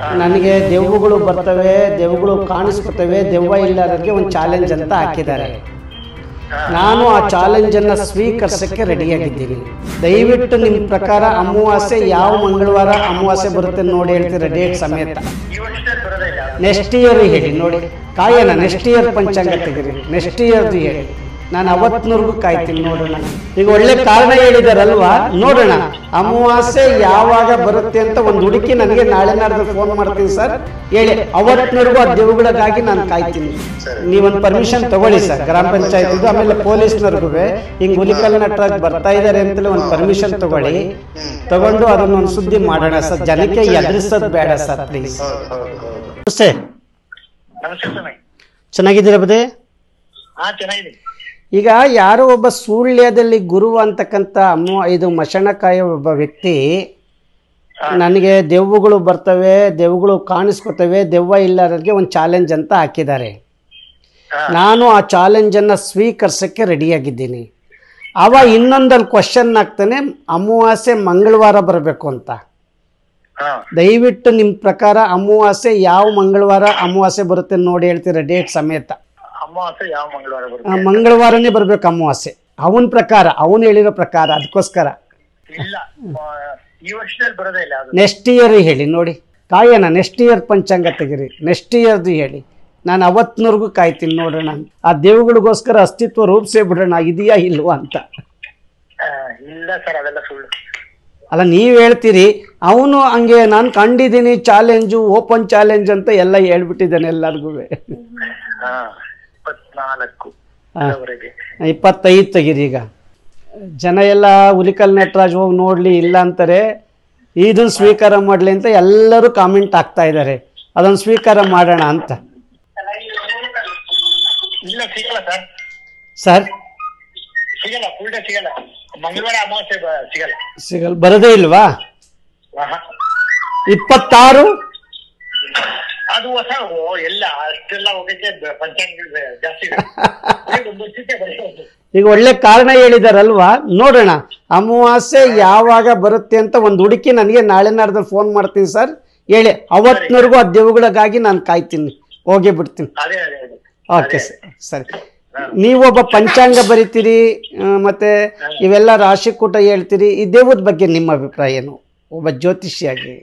ನನಗೆ ದೆವ್ವಗಳು ಬರ್ತವೆ ದೆವ್ವಗಳು ಕಾಣಿಸ್ಕೊತವೆ ದೆವ್ವ ಇಲ್ಲದಕ್ಕೆ ಒಂದು ಚಾಲೆಂಜ್ ಅಂತ ಹಾಕಿದ್ದಾರೆ ನಾನು ಆ ಚಾಲೆಂಜನ್ನು ಸ್ವೀಕರಿಸಕ್ಕೆ ರೆಡಿಯಾಗಿದ್ದೀನಿ ದಯವಿಟ್ಟು ನಿಮ್ಮ ಪ್ರಕಾರ ಅಮಾವಾಸ್ಯೆ ಯಾವ ಮಂಗಳವಾರ ಅಮಾವಾಸ್ಯೆ ಬರುತ್ತೆ ನೋಡಿ ಹೇಳ್ತೀರಾ ಡೇಟ್ ಸಮೇತ ಈ ವರ್ಷದಲ್ಲಿ ಬರೋದೇ ಇಲ್ಲ ನೆಕ್ಸ್ಟ್ ಇಯರ್ ಹೇಳಿ ನೋಡಿ ಕಾಯೋಣ ನೆಕ್ಸ್ಟ್ ಇಯರ್ ಪಂಚಾಂಗ ತೆಗೀರಿ ನೆಕ್ಸ್ಟ್ ಇಯರ್ದು ಹೇಳಿ ನಾನು ಅವತ್ತಿನವರೆಗೂ ಕಾಯ್ತೀನಿ ನೋಡೋಣ ಈಗ ಒಳ್ಳೆ ಕಾರಣ ಹೇಳಿದಾರಲ್ವಾ ನೋಡೋಣ ಅಮಾವಾಸ್ಯೆ ಯಾವಾಗ ಬರುತ್ತೆ ಅಂತ ಒಂದು ಹುಡುಕಿ ನನಗೆ ನಾಳೆ ನಾಡ್ದು ಫೋನ್ ಮಾಡ್ತೀನಿ ಸರ್ ಹೇಳಿ ಅವತ್ತಿನವರೆಗೂ ಆ ದೇವುಗಳಿಗಾಗಿ ನಾನು ಕಾಯ್ತೀನಿ ನೀವೊಂದು ಪರ್ಮಿಷನ್ ತಗೊಳ್ಳಿ ಸರ್ ಗ್ರಾಮ ಪಂಚಾಯತ್ ಆಮೇಲೆ ಪೊಲೀಸ್ನವ್ರಿಗೂ ಹಿಂಗೆ ಹುಲಿಕಲ್ ನಟರಾಜ್ ಬರ್ತಾ ಇದ್ದಾರೆ ಅಂತಲೇ ಒಂದು ಪರ್ಮಿಷನ್ ತಗೊಳ್ಳಿ ತಗೊಂಡು ಅದನ್ನ ಒಂದು ಸುದ್ದಿ ಮಾಡೋಣ ಸರ್ ಜನಕ್ಕೆ ಎದುರಿಸೋದು ಬೇಡ ಸರ್ ಪ್ಲೀಸ್ ಹೌದು ಹೌದು ಹೌದು ನಮಸ್ತೆ ನಮಸ್ತೆ ಸ್ವಾಮಿ ಚೆನ್ನಾಗಿದ್ದೀರಾ ಬದೇ ಹಾ ಚೆನ್ನಾಗಿದೆ ಈಗ ಯಾರೋ ಒಬ್ಬ ಸುಳ್ಯದಲ್ಲಿ ಗುರು ಅಂತಕ್ಕಂಥ ಅಮ್ಮ ಇದು ಮಶಣಕಾಯ ಒಬ್ಬ ವ್ಯಕ್ತಿ ನನಗೆ ದೆವ್ವಗಳು ಬರ್ತವೆ ದೆವ್ವಗಳು ಕಾಣಿಸ್ಕೊತವೆ ದೆವ್ವ ಇಲ್ಲದಕ್ಕೆ ಒಂದು ಚಾಲೆಂಜ್ ಅಂತ ಹಾಕಿದ್ದಾರೆ ಹಾ. ನಾನು ಆ ಚಾಲೆಂಜನ್ನು ಸ್ವೀಕರಿಸಕ್ಕೆ ರೆಡಿಯಾಗಿದ್ದೀನಿ ಅವ ಇನ್ನೊಂದಲ್ಲಿ ಕ್ವಶನ್ ಹಾಕ್ತಾನೆ ಅಮಾವಾಸ್ಯೆ ಮಂಗಳವಾರ ಬರಬೇಕು ಅಂತ ಹಾ ದಯವಿಟ್ಟು ನಿಮ್ಮ ಪ್ರಕಾರ ಅಮಾವಾಸ್ಯೆ ಯಾವ ಮಂಗಳವಾರ ಅಮಾವಾಸ್ಯೆ ಬರುತ್ತೆ ನೋಡಿ ಹೇಳ್ತೀರಾ ಡೇಟ್ ಸಮೇತ ಅಮಾವಾಸ್ಯೆ ಯಾವ ಮಂಗಳವಾರ ಆ, ಬರುತ್ತೆ ಮಂಗಳವಾರನೇ ಬರ್ಬೇಕು ಅಮಾವಾಸ್ಯೆ ಅವನ ಪ್ರಕಾರ ಅವನು ಹೇಳಿರೋ ಪ್ರಕಾರ ಅದಕ್ಕೋಸ್ಕರ ಇಲ್ಲ ಆ, ಈ ವರ್ಷದಲ್ಲಿ ಬರೋದೇ ಇಲ್ಲ ಅದು ನೆಕ್ಸ್ಟ್ ಇಯರ್ ಹೇಳಿ ನೋಡಿ ಕಾಯೋಣ ನೆಕ್ಸ್ಟ್ ಇಯರ್ ಪಂಚಾಂಗ ತೆಗೀರಿ ನೆಕ್ಸ್ಟ್ ಇಯರ್ದು ಹೇಳಿ ನಾನು ಅವತ್ತಿನವರೆಗೂ ಕಾಯ್ತೀನಿ ನೋಡೋಣ ಆ ದೇವುಗಳಿಗೋಸ್ಕರ ಅಸ್ತಿತ್ವ ರೂಪಿಸೇ ಬಿಡೋಣ ಇದೆಯಾ ಇಲ್ವಾ ಅಂತ ಆ, ಇಲ್ಲ ಸರ್ ಅದೆಲ್ಲ ಸುಳ್ಳು ಅಲ್ಲ ನೀವು ಹೇಳ್ತೀರಿ ಅವನು ಹಂಗೆ ನಾನು ಕಂಡಿದ್ದೀನಿ ಚಾಲೆಂಜು ಓಪನ್ ಚಾಲೆಂಜ್ ಅಂತ ಎಲ್ಲ ಹೇಳ್ಬಿಟ್ಟಿದ್ದಾನೆ ಎಲ್ಲರಿಗೂ ಹಾ ಇಪ್ಪತ್ನಾಲ್ಕು ಹಾ. ವರೆಗೆ ಇಪ್ಪತ್ತೈದು ತೆಗೀರಿ ಈಗ ಜನ ಎಲ್ಲ ಹುಲಿಕಲ್ ನಟರಾಜ್ ಹೋಗಿ ನೋಡಲಿ ಇಲ್ಲ ಅಂತಾರೆ ಇದನ್ನು ಸ್ವೀಕಾರ ಮಾಡಲಿ ಅಂತ ಎಲ್ಲರೂ ಕಾಮೆಂಟ್ ಆಗ್ತಾ ಇದ್ದಾರೆ ಅದನ್ನು ಸ್ವೀಕಾರ ಮಾಡೋಣ ಅಂತ ಇಲ್ಲ ಸಿಗಲ್ಲ ಸರ್ ಸರ್ ಸಿಗಲ್ಲ ಫುಲ್ ಡೇ ಸಿಗಲ್ಲ ಮಂಗಳವಾರ ಅಮಾವಾಸ್ಯೆ ಬ- ಸಿಗಲ್ಲ ಸಿಗಲ್ ಬರೋದೇ ಇಲ್ವಾ ಆಹಾ. ಇಪ್ಪತ್ತಾರು ಅದು ಹೊಸ ಓ, ಎಲ್ಲ ಅಷ್ಟೆಲ್ಲ ಹೋಗಕ್ಕೆ ಬ- ಪಂಚಾಂಗಗಳು ಬೆ- ಜಾಸ್ತಿ ಇದೆ. ಬರೀ ಒಂದು ವರ್ಷಕ್ಕೆ ಬರೀ ಒಂದು. ಈಗ ಒಳ್ಳೆ ಕಾರಣ ಹೇಳಿದಾರಲ್ವಾ ನೋಡೋಣ ಅಮಾವಾಸ್ಯೆ ಯಾವಾಗ ಬರುತ್ತೆ ಅಂತ ಒಂದು ಹುಡುಕಿ ನನಗೆ ನಾಳೆ ನಾಡ್ದಲ್ಲಿ ಫೋನ್ ಮಾಡ್ತೀನಿ ಸರ್ ಹೇಳಿ ಅವತ್ತಿನವರೆಗೂ ಆ ದೇವುಗಳಿಗಾಗಿ ನಾನು ಕಾಯ್ತೀನಿ ಹೋಗೇ ಬಿಡ್ತೀನಿ ಅದೇ ಅದೇ ಅದೇ ಓಕೆ ಸರ್ ಸರಿ ನೀವೊಬ್ಬ ಪಂಚಾಂಗ ಬರಿತೀರಿ ಆ, ಮತ್ತೆ ಇವೆಲ್ಲ ರಾಶಿಕೂಟ ಹೇಳ್ತೀರಿ ಈ ದೇವದ ಬಗ್ಗೆ ನಿಮ್ಮ ಅಭಿಪ್ರಾಯ ಏನು ಒಬ್ಬ ಜ್ಯೋತಿಷಿಯಾಗಿ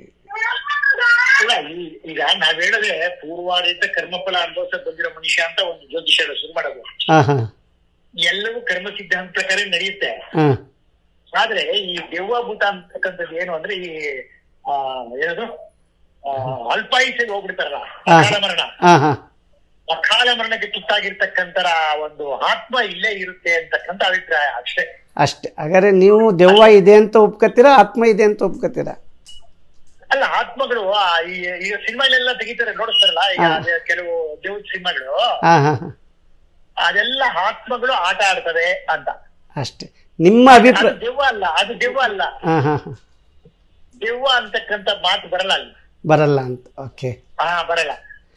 ಇಲ್ಲ ಈ- ಈಗ ನಾವ್ ಹೇಳದೆ ಪೂರ್ವಾರಿತ ಕರ್ಮಫಲ ಅನುಭವಿಸ ಬಂದಿರೋ ಮನುಷ್ಯ ಅಂತ ಒಂದು ಜ್ಯೋತಿಷ ಶುರು ಮಾಡೋದು ಹಾಂ ಹಾಂ ಎಲ್ಲವೂ ಕರ್ಮ ಸಿದ್ಧಾಂತ ಪ್ರಕಾರ ನಡೆಯುತ್ತೆ ಹಾಂ ಆದ್ರೆ ಈ ದೆವ್ವಭೂತ ಅಂತಕ್ಕಂಥದ್ದು ಏನು ಅಂದ್ರೆ ಈ ಆ ಏನದು ಆ, ಅಲ್ಪಾಯುಷ್ಯಲ್ಲಿ ಹೋಗ್ಬಿಡ್ತಾರಲ್ಲ ಹಾ. ಅಕಾಲ ಮರಣ ಹಾಂ ಹಾಂ ಅಕಾಲ ಮರಣಕ್ಕೆ ತುತ್ತಾಗಿರ್ತಕ್ಕಂತರ ಒಂದು ಆತ್ಮ ಇಲ್ಲೇ ಇರುತ್ತೆ ಅಂತಕ್ಕಂಥ ಅಭಿಪ್ರಾಯ ಅಷ್ಟೇ ಅಷ್ಟೇ ಹಾಗಾದ್ರೆ ನೀವು ದೆವ್ವ ಇದೆ ಅಂತ ಒಪ್ಕೋತೀರಾ ಆತ್ಮ ಇದೆ ಅಂತ ಒಪ್ಕೋತೀರಾ ಅಲ್ಲ ಆತ್ಮಗಳು ಆ, ಈ ಈಗ ಸಿನಿಮಾಗಳೆಲ್ಲ ತೆಗಿತಾರೆ ನೋಡಿಸ್ತಾರಲ್ಲ ಈಗ ಅದೇ ಕೆಲವು ದೇವ್ರ ಸಿನಿಮಾಗಳು ಹಾಂ ಹಾಂ ಹಾಂ ಅದೆಲ್ಲ ಆತ್ಮಗಳು ಆಟ ಆಡ್ತವೆ ಅಂತ ಅಷ್ಟೇ ನಿಮ್ಮ ಅದು ಅಭಿಪ್ರಾಯ ದೆವ್ವ ಅಲ್ಲ ಅದು ದೆವ್ವ ಅಲ್ಲ ಹಾಂ ಹಾಂ ಹಾಂ ದೆವ್ವ ಅಂತಕ್ಕಂಥ ಮಾತು ಬರಲ್ಲ ಅಲ್ಲಿ ಬರಲ್ಲ ಅಂತ ಓಕೆ ಹಾ ಬರಲ್ಲ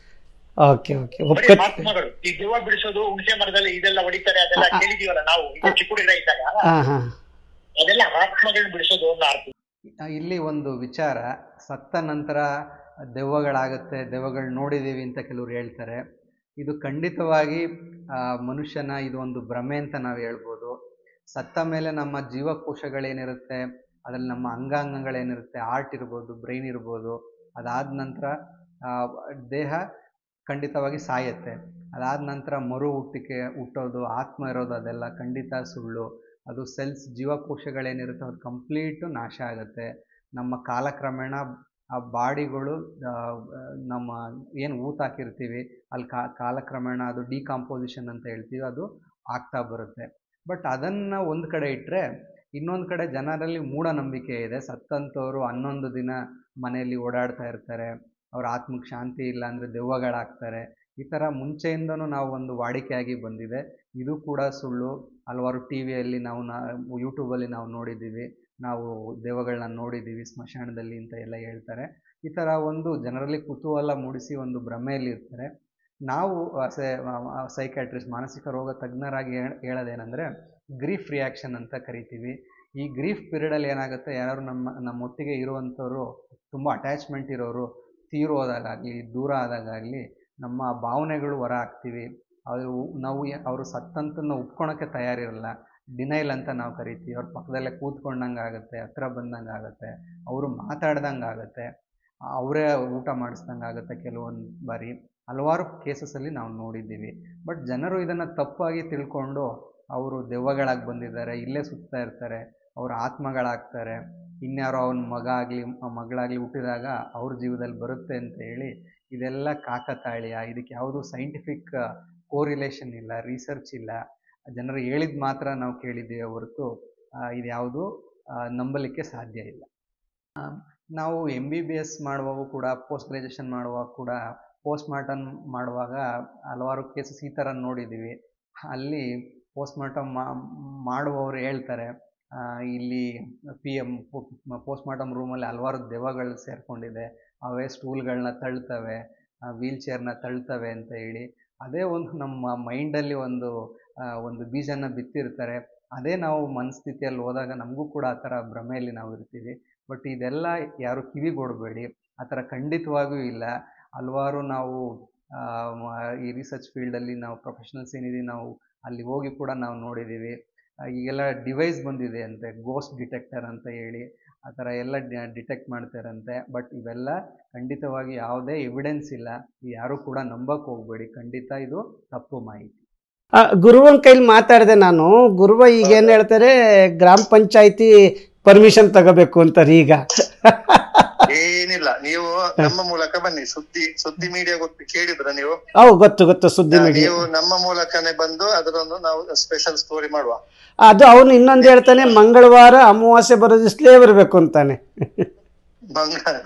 ಓಕೆ ಓಕೆ ಬರೀ ಒಪ್ಕೋ ಆತ್ಮಗಳು ಈ ದೆವ್ವ ಬಿಡಿಸೋದು ಹುಣಸೆ ಮರದಲ್ಲಿ ಇದೆಲ್ಲ ಹೊಡಿತಾರೆ ಅದೆಲ್ಲ ಕೇಳಿದೀವಲ್ಲ ನಾವು ಈಗ ಚಿಕ್ಕ ಹುಡುಗರ ಇದ್ದಾಗ ಹಾಂ ಹಾಂ ಅದೆಲ್ಲ ಆತ್ಮಗಳನ್ನ ಬಿಡಿಸೋದು ಅಂತ ಅರ್ಥ ಇಲ್ಲಿ ಒಂದು ವಿಚಾರ ಸತ್ತ ನಂತರ ದೆವ್ವಗಳಾಗುತ್ತೆ ದೆವ್ವಗಳು ನೋಡಿದ್ದೀವಿ ಅಂತ ಕೆಲವರು ಹೇಳ್ತಾರೆ ಇದು ಖಂಡಿತವಾಗಿ ಆ, ಮನುಷ್ಯನ ಇದು ಒಂದು ಭ್ರಮೆ ಅಂತ ನಾವು ಹೇಳ್ಬೋದು ಸತ್ತ ಮೇಲೆ ನಮ್ಮ ಜೀವಕೋಶಗಳೇನಿರುತ್ತೆ ಅದರಲ್ಲಿ ನಮ್ಮ ಅಂಗಾಂಗಗಳೇನಿರುತ್ತೆ ಆರ್ಟ್ ಇರ್ಬೋದು ಬ್ರೈನ್ ಇರ್ಬೋದು ಅದಾದ ನಂತರ ಆ, ದೇಹ ಖಂಡಿತವಾಗಿ ಸಾಯುತ್ತೆ ಅದಾದ ನಂತರ ಮರು ಹುಟ್ಟಿಕೆ ಹುಟ್ಟೋದು ಆತ್ಮ ಇರೋದು ಅದೆಲ್ಲ ಖಂಡಿತ ಸುಳ್ಳು ಅದು ಸೆಲ್ಸ್ ಜೀವಕೋಶಗಳೇನಿರುತ್ತೆ ಅದು ಕಂಪ್ಲೀಟು ನಾಶ ಆಗುತ್ತೆ ನಮ್ಮ ಕಾಲಕ್ರಮೇಣ ಆ ಬಾಡಿಗಳು ನಮ್ಮ ಏನು ಊತ ಹಾಕಿರ್ತೀವಿ ಅಲ್ಲಿ ಕಾ ಕಾಲಕ್ರಮೇಣ ಅದು ಡಿಕಾಂಪೋಸಿಷನ್ ಅಂತ ಹೇಳ್ತೀವಿ ಅದು ಆಗ್ತಾ ಬರುತ್ತೆ ಬಟ್ ಅದನ್ನು ಒಂದು ಕಡೆ ಇಟ್ಟರೆ ಇನ್ನೊಂದು ಕಡೆ ಜನರಲ್ಲಿ ಮೂಢನಂಬಿಕೆ ಇದೆ ಸತ್ತಂಥವ್ರು ಹನ್ನೊಂದು ದಿನ ಮನೆಯಲ್ಲಿ ಓಡಾಡ್ತಾ ಇರ್ತಾರೆ ಅವ್ರ ಆತ್ಮಕ್ಕೆ ಶಾಂತಿ ಇಲ್ಲ ಅಂದರೆ ದೆವ್ವಗಳಾಗ್ತಾರೆ ಈ ಥರ ಮುಂಚೆಯಿಂದನೂ ನಾವು ಒಂದು ವಾಡಿಕೆಯಾಗಿ ಬಂದಿದೆ ಇದು ಕೂಡ ಸುಳ್ಳು ಹಲವಾರು ಟಿ ವಿಯಲ್ಲಿ ನಾವು ನಾ ಯೂಟ್ಯೂಬಲ್ಲಿ ನಾವು ನೋಡಿದ್ದೀವಿ ನಾವು ದೆವ್ವಗಳನ್ನ ನೋಡಿದ್ದೀವಿ ಸ್ಮಶಾನದಲ್ಲಿ ಅಂತ ಎಲ್ಲ ಹೇಳ್ತಾರೆ ಈ ಥರ ಒಂದು ಜನರಲ್ಲಿ ಕುತೂಹಲ ಮೂಡಿಸಿ ಒಂದು ಭ್ರಮೆಯಲ್ಲಿ ಇರ್ತಾರೆ ನಾವು ಸೈಕ್ಯಾಟ್ರಿಸ್ಟ್ ಮಾನಸಿಕ ರೋಗ ತಜ್ಞರಾಗಿ ಹೇಳ್- ಹೇಳೋದೇನೆಂದರೆ ಗ್ರೀಫ್ ರಿಯಾಕ್ಷನ್ ಅಂತ ಕರಿತೀವಿ ಈ ಗ್ರೀಫ್ ಪೀರಿಯಡಲ್ಲಿ ಏನಾಗುತ್ತೆ ಯಾರು ನಮ್ಮ ನಮ್ಮೊಟ್ಟಿಗೆ ಇರುವಂಥವ್ರು ತುಂಬ ಅಟ್ಯಾಚ್ಮೆಂಟ್ ಇರೋರು ತೀರೋದಾಗಲಿ ದೂರ ಆದಾಗಲಿ ನಮ್ಮ ಭಾವನೆಗಳು ಹೊರ ಹಾಕ್ತೀವಿ ಅದು ನಾವು ಯ- ಅವರು ಸತ್ತಂತನ್ನ ಒಪ್ಕೊಳಕ್ಕೆ ತಯಾರಿರಲ್ಲ ಡಿನೈಲ್ ಅಂತ ನಾವು ಕರಿತೀವಿ ಅವ್ರ ಪಕ್ಕದಲ್ಲೇ ಕೂತ್ಕೊಂಡಂಗೆ ಆಗುತ್ತೆ ಹತ್ರ ಬಂದಂಗೆ ಆಗುತ್ತೆ ಅವರು ಮಾತಾಡ್ದಂಗೆ ಆಗುತ್ತೆ ಅವರೇ ಊಟ ಮಾಡಿಸ್ದಂಗೆ ಆಗುತ್ತೆ ಕೆಲವೊಂದು ಬಾರಿ ಹಲವಾರು ಕೇಸಸಲ್ಲಿ ನಾವು ನೋಡಿದ್ದೀವಿ ಬಟ್ ಜನರು ಇದನ್ನು ತಪ್ಪಾಗಿ ತಿಳ್ಕೊಂಡು ಅವರು ದೆವ್ವಗಳಾಗಿ ಬಂದಿದ್ದಾರೆ ಇಲ್ಲೇ ಸುತ್ತಾ ಇರ್ತಾರೆ ಅವ್ರ ಆತ್ಮಗಳಾಗ್ತಾರೆ ಇನ್ಯಾರೋ ಅವನ ಮಗ ಆಗಲಿ ಮಗಳಾಗಲಿ ಹುಟ್ಟಿದಾಗ ಅವ್ರ ಜೀವದಲ್ಲಿ ಬರುತ್ತೆ ಅಂತ ಹೇಳಿ ಇದೆಲ್ಲ ಕಾಕತಾಳೀಯ ಇದಕ್ಕೆ ಯಾವುದು ಸೈಂಟಿಫಿಕ್ ಕೋರಿಲೇಷನ್ ಇಲ್ಲ ರಿಸರ್ಚ್ ಇಲ್ಲ ಜನರು ಹೇಳಿದ ಮಾತ್ರ ನಾವು ಕೇಳಿದ್ದೀವಿ ಹೊರತು ಇದು ಯಾವುದು ನಂಬಲಿಕ್ಕೆ ಸಾಧ್ಯ ಇಲ್ಲ ಆ, ನಾವು ಎಮ್ ಬಿ ಬಿ ಎಸ್ ಮಾಡುವಾಗ ಕೂಡ ಪೋಸ್ಟ್ ಗ್ರ್ಯಾಜುಯೇಷನ್ ಮಾಡುವಾಗ ಕೂಡ ಪೋಸ್ಟ್ ಮಾರ್ಟಮ್ ಮಾಡುವಾಗ ಹಲವಾರು ಕೇಸಸ್ ಈ ಥರ ನೋಡಿದ್ದೀವಿ ಅಲ್ಲಿ ಪೋಸ್ಟ್ ಮಾರ್ಟಮ್ ಮಾಡುವವರು ಹೇಳ್ತಾರೆ ಆ, ಇಲ್ಲಿ ಪಿ ಎಮ್ ಪೋಸ್ಟ್ ಮಾರ್ಟಮ್ ರೂಮಲ್ಲಿ ಹಲವಾರು ದೆವ್ವಗಳು ಸೇರಿಕೊಂಡಿದೆ ಅವೇ ಸ್ಟೂಲ್ಗಳನ್ನ ತಳ್ತವೆ ವೀಲ್ ಚೇರ್ನ ತಳ್ತವೆ ಅಂತ ಹೇಳಿ ಅದೇ ಒಂದು ನಮ್ಮ ಮೈಂಡಲ್ಲಿ ಒಂದು ಆ, ಒಂದು ಬೀಜನ ಬಿತ್ತಿರ್ತಾರೆ ಅದೇ ನಾವು ಮನಸ್ಥಿತಿಯಲ್ಲಿ ಹೋದಾಗ ನಮಗೂ ಕೂಡ ಆ ಥರ ಭ್ರಮೆಯಲ್ಲಿ ನಾವು ಇರ್ತೀವಿ ಬಟ್ ಇದೆಲ್ಲ ಯಾರು ಕಿವಿಗೊಡಬೇಡಿ ಆ ಥರ ಖಂಡಿತವಾಗಿಯೂ ಇಲ್ಲ ಹಲವಾರು ನಾವು ಆ, ಮ- ಈ ರಿಸರ್ಚ್ ಫೀಲ್ಡಲ್ಲಿ ನಾವು ಪ್ರೊಫೆಷನಲ್ಸ್ ಏನಿದ್ದೀವಿ ನಾವು ಅಲ್ಲಿ ಹೋಗಿ ಕೂಡ ನಾವು ನೋಡಿದ್ದೀವಿ ಆ, ಈಗೆಲ್ಲ ಡಿವೈಸ್ ಬಂದಿದೆ ಅಂತೆ ಗೋಸ್ಟ್ ಡಿಟೆಕ್ಟರ್ ಅಂತ ಹೇಳಿ ಆ ಥರ ಎಲ್ಲ ಡಿಟೆಕ್ಟ್ ಮಾಡ್ತಾರಂತೆ ಬಟ್ ಇವೆಲ್ಲ ಖಂಡಿತವಾಗಿ ಯಾವುದೇ ಎವಿಡೆನ್ಸ್ ಇಲ್ಲ ಯಾರು ಕೂಡ ನಂಬಕ್ಕೆ ಹೋಗಬೇಡಿ ಖಂಡಿತ ಇದು ತಪ್ಪು ಮಾಹಿತಿ ಆ, ಗುರುವನ್ ಕೈಲಿ ಮಾತಾಡಿದೆ ನಾನು ಗುರುವ ಈಗ ಏನ್ ಹೇಳ್ತಾರೆ ಗ್ರಾಮ ಪಂಚಾಯತಿ ಪರ್ಮಿಷನ್ ತಗೋಬೇಕು ಅಂತಾರೆ ಈಗ ಏನಿಲ್ಲ ನೀವು ನಮ್ಮ ಮೂಲಕ ಬನ್ನಿ ಸುದ್ದಿ ಸುದ್ದಿ ಮೀಡಿಯಾ ಗೊತ್ತು ಕೇಳಿದ್ರ ನೀವು ಅವು ಗೊತ್ತು ಗೊತ್ತು ಸುದ್ದಿ ಮೀಡಿಯಾ ನೀವು ನಮ್ಮ ಮೂಲಕನೇ ಬಂದು ಅದರನ್ನು ನಾವು ಸ್ಪೆಷಲ್ ಸ್ಟೋರಿ ಮಾಡುವ ಅದು ಅವನು ಇನ್ನೊಂದು ಹೇಳ್ತಾನೆ ಮಂಗಳವಾರ ಅಮಾವಾಸ್ಯೆ ಬರೋದಿಸ್ಲೇ ಬರಬೇಕು ಅಂತಾನೆ ಬಂಗಾರ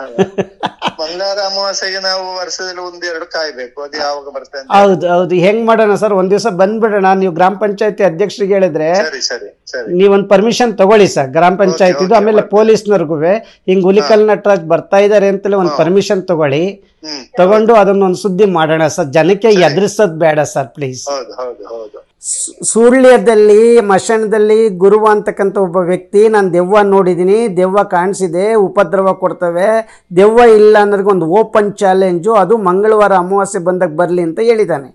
ಬಂಗಾರ ಅಮಾವಾಸ್ಯೆಗೆ ನಾವು ವರ್ಷದಲ್ಲಿ ಒಂದೆರಡು ಕಾಯ್ಬೇಕು ಅದು ಯಾವಾಗ ಬರ್ತದೆ ಅಂತ ಹೌದು ಹೌದು ಹೆಂಗ್ ಮಾಡೋಣ ಸರ್ ಒಂದ್ ದಿವಸ ಬಂದ್ಬಿಡೋಣ ನೀವು ಗ್ರಾಮ ಪಂಚಾಯತಿ ಅಧ್ಯಕ್ಷರಿಗೆ ಹೇಳಿದ್ರೆ ಸರಿ ಸರಿ ಸರಿ ನೀವೊಂದು ಪರ್ಮಿಷನ್ ತಗೊಳ್ಳಿ ಸರ್ ಗ್ರಾಮ ಪಂಚಾಯತಿದು okay, ಆಮೇಲೆ ಬರ್ತೀನಿ. ಪೊಲೀಸ್ನವ್ರಿಗೂ ಹಿಂಗ್ ಹುಲಿಕಲ್ ನಟರಾಜ್ ಬರ್ತಾ ಇದಾರೆ ಅಂತಲೇ ಒಂದು ಪರ್ಮಿಷನ್ ತಗೊಳ್ಳಿ ಹ್ಮ್ ತಗೊಂಡು ಅದನ್ನೊಂದು ಸುದ್ದಿ ಮಾಡೋಣ ಸರ್ ಜನಕ್ಕೆ ಎದುರಿಸೋದ್ ಬೇಡ ಸರ್ ಪ್ಲೀಸ್ ಹೌದು ಹೌದು ಹೌದು ಸೂರ್ಯದಲ್ಲಿ ಮಶಾನದಲ್ಲಿ ಗುರುವ ಅಂತಕ್ಕಂಥ ಒಬ್ಬ ವ್ಯಕ್ತಿ ನಾನು ದೆವ್ವ ನೋಡಿದ್ದೀನಿ ದೆವ್ವ ಕಾಣಿಸಿದೆ ಉಪದ್ರವ ಕೊಡ್ತವೆ ದೆವ್ವ ಇಲ್ಲ ಅನ್ನೋದಕ್ಕೆ ಒಂದು ಓಪನ್ ಚಾಲೆಂಜು ಅದು ಮಂಗಳವಾರ ಅಮಾವಾಸ್ಯೆ ಬಂದಾಗ ಬರಲಿ ಅಂತ ಹೇಳಿದ್ದಾನೆ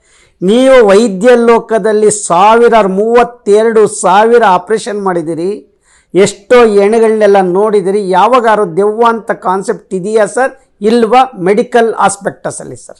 ನೀವು ವೈದ್ಯ ಲೋಕದಲ್ಲಿ ಸಾವಿರಾರು ಮೂವತ್ತೆರಡು ಸಾವಿರ ಆಪ್ರೇಷನ್ ಮಾಡಿದಿರಿ ಎಷ್ಟೋ ಎಣೆಗಳನ್ನೆಲ್ಲ ನೋಡಿದಿರಿ ಯಾವಾಗಾರು ದೆವ್ವ ಅಂತ ಕಾನ್ಸೆಪ್ಟ್ ಇದೆಯಾ ಸರ್ ಇಲ್ವಾ ಮೆಡಿಕಲ್ ಆಸ್ಪೆಕ್ಟಸಲ್ಲಿ ಸರ್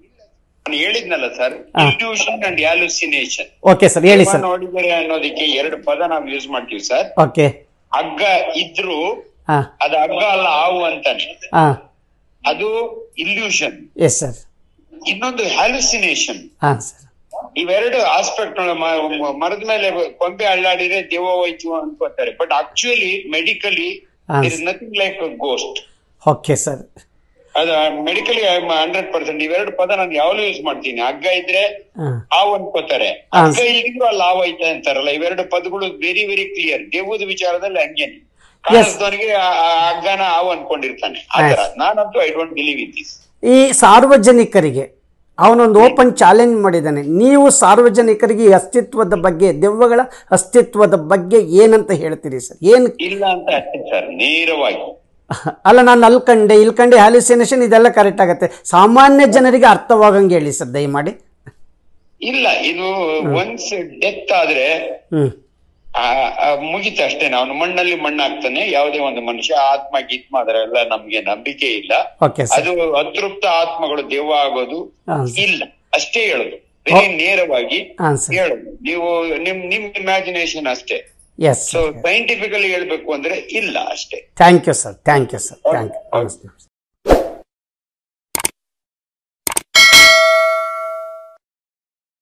ನಾನು ಹೇಳಿದ್ನಲ್ಲ sir illusion and hallucination okay sir ಹೇಳಿ ಸರ್ ನೋಡಿದರೆ ಅನ್ನೋದಕ್ಕೆ ಎರಡು ಪದ ನಾವು ಯೂಸ್ ಮಾಡ್ತೀವಿ ಸರ್ ಓಕೆ ಹಗ್ಗ ಇದ್ರು ಹಾಂ ಅದು ಹಗ್ಗ ಅಲ್ಲ ಹಾವು ಅಂತಾನೆ ಹಾಂ ಅದು ಇಲ್ಯೂಷನ್ ಎಸ್ ಸರ್ ಇನ್ನೊಂದು ಹ್ಯಾಲುಸಿನೇಷನ್ ಹಾಂ ಸರ್ ಇವೆರಡು ಆಸ್ಪೆಕ್ಟ್ ಮರದ ಮೇಲೆ ಕೊಂಬೆ ಅಳ್ಳಾಡಿದ್ರೆ ದೆವ್ವ ಹೋಯ್ತು ಅನ್ಕೋತಾರೆ ಬಟ್ ಆಕ್ಚುಲಿ ಮೆಡಿಕಲಿ ಹಾ. Is nothing like ghost okay sir ಅದು ಮೆಡಿಕಲಿ ಹಂಡ್ರೆಡ್ ಪರ್ಸೆಂಟ್ ಇವೆರಡು ಪದ ನಾನು ಯಾವಾಗಲೂ ಯೂಸ್ ಮಾಡ್ತೀನಿ ಹಗ್ಗ ಇದ್ರೆ ಹಾಂ ಹಾವು ಅನ್ಕೋತಾರೆ ಹಾ. ಹಗ್ಗ ಇಲ್ಲಿದ್ರು ಅಲ್ಲಿ ಹಾವು ಐತೆ ಅಂತಾರಲ್ಲ ಇವೆರಡು ಪದಗಳು ವೆರಿ ವೆರಿ ಕ್ಲಿಯರ್ ದೇವದ ವಿಚಾರದಲ್ಲಿ ಹಂಗೇನೆ ಕಾಣಿಸ್ದವನಿಗೆ ಆ- ಆ ಹಗ್ಗನ ಹಾವು ಅನ್ಕೊಂಡಿರ್ತಾನೆ ಆತರ ನಾನಂತೂ I don't believe in this ಈ ಸಾರ್ವಜನಿಕರಿಗೆ ಅವನೊಂದು ಓಪನ್ ಚಾಲೆಂಜ್ ಮಾಡಿದ್ದಾನೆ ನೀವು ಸಾರ್ವಜನಿಕರಿಗೆ ಈ ಅಸ್ತಿತ್ವದ ಬಗ್ಗೆ ದೆವ್ವಗಳ ಅಸ್ತಿತ್ವದ ಬಗ್ಗೆ ಏನಂತ ಹೇಳ್ತೀರಿ ಸರ್ ಏನು ಇಲ್ಲ ಅಂತ ಅಷ್ಟೇ ಸರ್ ನೇರವಾಗಿ ಅಲ್ಲ ನಾನು ಅಲ್ಲಿ ಕಂಡೆ ಇಲ್ಲಿ ಕಂಡೆ ಹ್ಯಾಲಿಸಿನೇಷನ್ ಇದೆಲ್ಲ ಕರೆಕ್ಟ್ ಆಗುತ್ತೆ ಸಾಮಾನ್ಯ ಜನರಿಗೆ ಅರ್ಥವಾಗಂಗೆ ಹೇಳಿ ಸರ್ ದಯಮಾಡಿ ಇಲ್ಲ ಇದು ಒನ್ಸ್ ಡೆತ್ ಆದ್ರೆ ಹ್ಞೂ ಆ- ಆ ಮುಗೀತು ಅಷ್ಟೇ ಅವನು ಮಣ್ಣಲ್ಲಿ ಮಣ್ಣಾಗ್ತಾನೆ ಯಾವುದೇ ಒಂದು ಮನುಷ್ಯ ಆತ್ಮ ಗೀತ್ಮ ಅದರೆಲ್ಲ ನಮ್ಗೆ ನಂಬಿಕೆ ಇಲ್ಲ ಓಕೆ ಸರ್ ಅದು ಅತೃಪ್ತ ಆತ್ಮಗಳು ದೆವ್ವ ಆಗೋದು ಹಾಂ ಇಲ್ಲ ಅಷ್ಟೇ ಹೇಳುದು ವೆರಿ ನೇರವಾಗಿ ಹಾಂ ಸರ್ ಹೇಳುದು ನೀವು ನಿಮ್ ನಿಮ್ ಇಮ್ಯಾಜಿನೇಷನ್ ಅಷ್ಟೇ ಎಸ್ ಸೊ ಸೈಂಟಿಫಿಕಲಿ ಹೇಳ್ಬೇಕು ಅಂದ್ರೆ ಇಲ್ಲ ಅಷ್ಟೇ thank you sir thank you sir thank you ನಮಸ್ತೆ